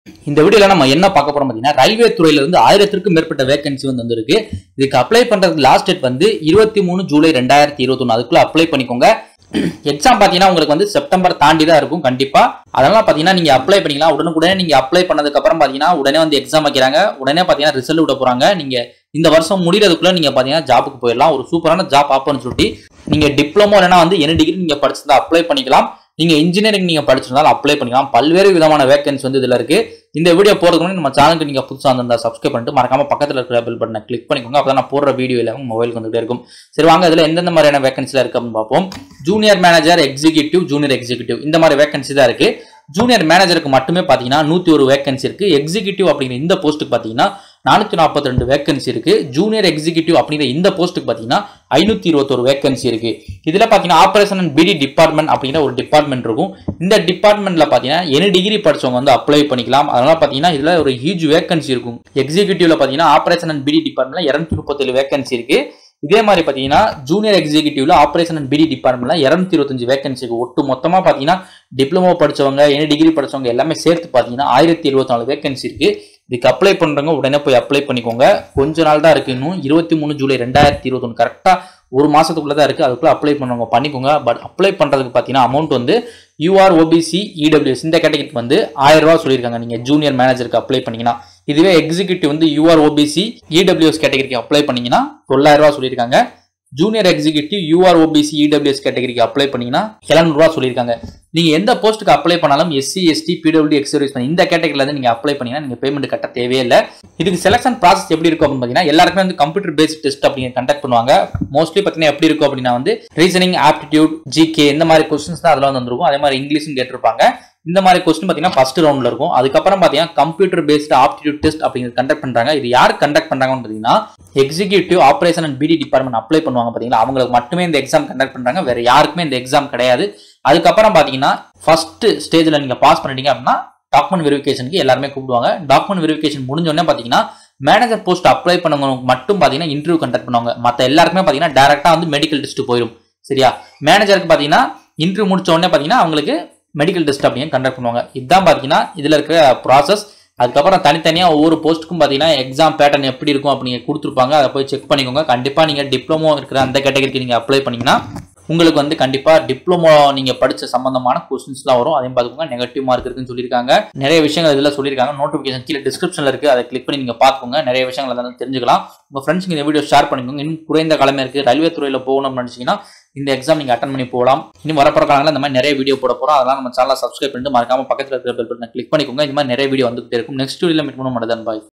இந்த வீடியோல நம்ம என்ன பார்க்க போறோம் பார்த்தீங்கன்னா ரயில்வே துறையில இருந்து ஆயிரத்திற்கும் மேற்பட்ட வேகன்சி வந்து வந்திருக்கு இதுக்கு அப்ளை பண்றதுக்கு லாஸ்ட் டேட் வந்து இருபத்தி மூணு ஜூலை ரெண்டாயிரத்தி இருபத்தொன்னு அதுக்குள்ள அப்ளை பண்ணிக்கோங்க எக்ஸாம் பார்த்தீங்கன்னா உங்களுக்கு வந்து செப்டம்பர் தாண்டி தான் இருக்கும் கண்டிப்பா அதனால பார்த்தீங்கன்னா நீங்க அப்ளை பண்ணிக்கலாம் உடனுக்குடனே நீங்க அப்ளை பண்ணதுக்கு அப்புறம் பார்த்தீங்கன்னா உடனே வந்து எக்ஸாம் வைக்கிறாங்க உடனே பார்த்தீங்கன்னா ரிசல்ட் விட போறாங்க நீங்க இந்த வருஷம் முடியறதுக்குள்ள நீங்க பார்த்தீங்கன்னா ஜாப்புக்கு போயிடலாம் ஒரு சூப்பரான ஜாப் ஆப்பர்ச்சுனிட்டி நீங்க டிப்ளமோ இல்லைனா வந்து என்ன டிகிரி நீங்க படிச்சிருந்தா அப்ளை பண்ணிக்கலாம் நீங்க இன்ஜினியரிங் நீங்க படிச்சிருந்தாலும் அப்ளை பண்ணிக்கலாம் பல்வேறு விதமான வேகன்சி வந்து இதுல இருக்கு இந்த வீடியோ போறதுக்கு முன்னாடி நம்ம சேனலுக்கு நீங்க புதுசா வந்திருந்தா சப்ஸ்கிரைப் பண்ணிட்டு மறக்காம பக்கத்துல இருக்கிற பெல் பட்டனை கிளிக் பண்ணிக்கோங்க அப்பதான் நான் போடுற வீடியோ எல்லாம் மொபைலுக்கு வந்துட்டே இருக்கும் சரி வாங்க இதுல எந்தெந்த மாதிரியான வேகன்சில இருக்கு அப்படின்னு பார்ப்போம் junior manager executive junior executive இந்த மாதிரி வேகன்சி தான் இருக்கு ஜூனியர் மேனேஜருக்கு மட்டுமே பார்த்தீங்கன்னா நூற்றி ஒரு வேகன்சி இருக்கு எக்ஸிகியூட்டிவ் அப்படிங்கிற இந்த போஸ்ட்டுக்கு பார்த்தீங்கன்னா நானூற்றி நாற்பத்தி ரெண்டு வேகன்சி இருக்கு ஜூனியர் எக்ஸிகியூட்டிவ் அப்படிங்கிற இந்த போஸ்ட்டுக்கு பார்த்தீங்கன்னா ஐநூற்றி இருபத்தொரு வேகன்சி இருக்கு இதில் பார்த்தீங்கன்னா ஆப்ரேஷன் அண்ட் பிடி டிபார்ட்மெண்ட் அப்படிங்கிற ஒரு டிபார்ட்மெண்ட் இருக்கும் இந்த டிபார்ட்மெண்ட்ல பார்த்தீங்கன்னா என்ன டிகிரி படிச்சவங்க வந்து அப்ளை பண்ணிக்கலாம் அதனால பார்த்தீங்கன்னா இதில் ஒரு ஹியூஜ் வேகன்சி இருக்கும் எக்ஸிகியூட்டிவ்ல பார்த்தீங்கன்னா ஆப்ரேஷன் அண்ட் பிடி டிபார்ட்மெண்ட்ல இரநூத்தி முப்பத்தேழு வேகன்சி இருக்கு இதே மாதிரி பார்த்தீங்கன்னா ஜூனியர் எக்ஸிகியூட்டிவ்ல ஆப்ரேஷன் அண்ட் பிடி டிபார்ட்மெண்ட்ல இரநூத்தி இருபத்தஞ்சு வேகன்சி இருக்கு ஒட்டு மொத்தமாக பார்த்தீங்கன்னா டிப்ளமோ படிச்சவங்க என்ன டிகிரி படிச்சவங்க எல்லாமே சேர்த்து பார்த்தீங்கன்னா ஆயிரத்தி இருபத்தி நாலு வேகன்சி இருக்கு இதுக்கு அப்ளை பண்றவங்க உடனே போய் அப்ளை பண்ணிக்கோங்க கொஞ்ச நாள் தான் இருக்கு இன்னும் இருபத்தி மூணு ஜூலை ரெண்டாயிரத்தி இருபத்தொன்று கரெக்டாக ஒரு மாசத்துக்குள்ள தான் இருக்கு அதுக்குள்ள அப்ளை பண்ணவங்க பண்ணிக்கோங்க பட் அப்ளை பண்றதுக்கு பார்த்தீங்கன்னா அமௌண்ட் வந்து யூஆர் ஓபிசி இடபிள்யூஎஸ் இந்த கேட்டகரிக்கு வந்து ஆயிரம் ரூபா சொல்லியிருக்காங்க நீங்க ஜூனியர் மேனேஜருக்கு அப்ளை பண்ணீங்கன்னா இதுவே எக்ஸிக்யூட்டிவ் வந்து யூஆர் ஓபிசி இடபிள்யூஎஸ் கேட்டகரிக்கு அப்ளை பண்ணீங்கன்னா தொள்ளாயிரம் ரூபா சொல்லியிருக்காங்க junior executive UR OBC EWS கேட்டகரிக்கு அப்ளை பண்ணீங்கன்னா எழுநூறுவா சொல்லியிருக்காங்க நீங்க எந்த போஸ்ட்டுக்கு அப்ளை பண்ணாலும் எஸ்சி எஸ்டி பிடபிள்யூ எக்ஸர்வீஸ் இந்த கேட்டகரியில இருந்து நீங்க அப்ளை பண்ணீங்கன்னா நீங்க பேமெண்ட் கட்ட தேவையே இல்லை இதுக்கு செலக்ஷன் ப்ராசஸ் எப்படி இருக்கும் அப்படின்னு பார்த்தீங்கன்னா எல்லாருக்குமே வந்து கம்ப்யூட்டர் பேஸ்ட் டெஸ்ட் அப்படிங்கிற கண்டக்ட் பண்ணுவாங்க மோஸ்ட்லி பார்த்தீங்கன்னா எப்படி இருக்கும் அப்படின்னா வந்து ரீசனிங் ஆப்டிடியூட் ஜிகே இந்த மாதிரி கொஸ்டின்ஸ் தான் அதில் வந்து வந்திருக்கும் அதே மாதிரி இங்கிலீஷும் கேட்டிருப்பாங்க இந்த மாதிரி கொஸ்டின் பார்த்தீங்கன்னா ஃபர்ஸ்ட் ரவுண்ட்ல இருக்கும் அதுக்கப்புறம் பார்த்தீங்கன்னா கம்ப்யூட்டர் பேஸ்ட் ஆப்டிடியூட் டெஸ்ட் அப்படிங்கிறது கண்டக்ட் பண்றாங்க இது யார் கண்டக்ட் பண்றாங்கன்னு பார்த்தீங்கன்னா executive operation and BD department apply பண்ணுவாங்க பார்த்தீங்களா அவங்களுக்கு மட்டுமே இந்த எக்ஸாம் கண்டக்ட் பண்றாங்க வேற யாருக்குமே இந்த எக்ஸாம் கிடையாது அதுக்கப்புறம் பார்த்தீங்கன்னா ஃபர்ஸ்ட் ஸ்டேஜில் நீங்க பாஸ் பண்ணிட்டீங்க அப்படின்னா டாக்குமெண்ட் வெரிஃபிகேஷனுக்கு எல்லாருமே கூப்பிடுவாங்க டாக்குமெண்ட் வெரிஃபிகேஷன் முடிஞ்சோடனே பார்த்தீங்கன்னா மேனேஜர் போஸ்ட் அப்ளை பண்ணவங்களுக்கு மட்டும் பார்த்தீங்கன்னா இன்டர்வியூ கண்டக்ட் பண்ணுவாங்க மற்ற எல்லாருக்குமே பார்த்தீங்கன்னா டேரெக்டாக வந்து மெடிக்கல் டெஸ்ட் போயிடும் சரியா மேனேஜருக்கு பார்த்தீங்கன்னா இன்டர்வியூ முடிச்ச உடனே பார்த்தீங்கன்னா அவங்களுக்கு மெடிக்கல் டெஸ்ட் அப்படின்னு கண்டக்ட் பண்ணுவாங்க இதுதான் பார்த்தீங்கன்னா இதில் இருக்கிற ப்ராசஸ் அதுக்கப்புறம் தனித்தனியாக ஒவ்வொரு போஸ்ட்டுக்கும் பார்த்தீங்கன்னா எக்ஸாம் பேட்டர்ன் எப்படி இருக்கும் அப்படிங்க கொடுத்துருப்பாங்க அதை போய் செக் பண்ணிக்கோங்க கண்டிப்பாக நீங்கள் டிப்ளமோ இருக்கிற அந்த கேட்டகரிக்கு நீங்கள் அப்ளை பண்ணீங்கன்னா உங்களுக்கு வந்து கண்டிப்பாக டிப்ளமோ நீங்கள் படித்த சம்பந்தமான கொஸ்டின்ஸ்லாம் வரும் அதையும் பார்த்துக்கோங்க நெகட்டிவ் மார்க் இருக்குன்னு சொல்லியிருக்காங்க நிறைய விஷயங்கள் இதில் சொல்லியிருக்காங்க நோட்டிஃபிகேஷன் கீழே டிஸ்கிரிப்ஷனில் இருக்குது அதை கிளிக் பண்ணி நீங்கள் பார்த்துக்கோங்க நிறைய விஷயங்கள் அதை தெரிஞ்சுக்கலாம் உங்கள் ஃப்ரெண்ட்ஸுக்கு இந்த வீடியோ ஷேர் பண்ணிக்கோங்க இன்னும் குறைந்த கிழமை இருக்குது ரயில்வே துறையில் போகணும்னு நினச்சிங்கன்னா இந்த எக்ஸாம் நீங்கள் அட்டன் பண்ணி போகலாம் இன்னும் வரப்போற காலங்களில் இந்த மாதிரி நிறைய வீடியோ போட போகிறோம் அதெல்லாம் நம்ம சேனலை சப்ஸ்கிரைப் பண்ணிட்டு மறக்காம பக்கத்தில் இருக்கிற பெல் பட்டனை கிளிக் பண்ணிக்கோங்க இந்த மாதிரி நிறைய வீடியோ வந்துகிட்டே இருக்கும் நெக்ஸ்ட் வீடியோவில் மீட் பண்ண மாட்டேன் பாய்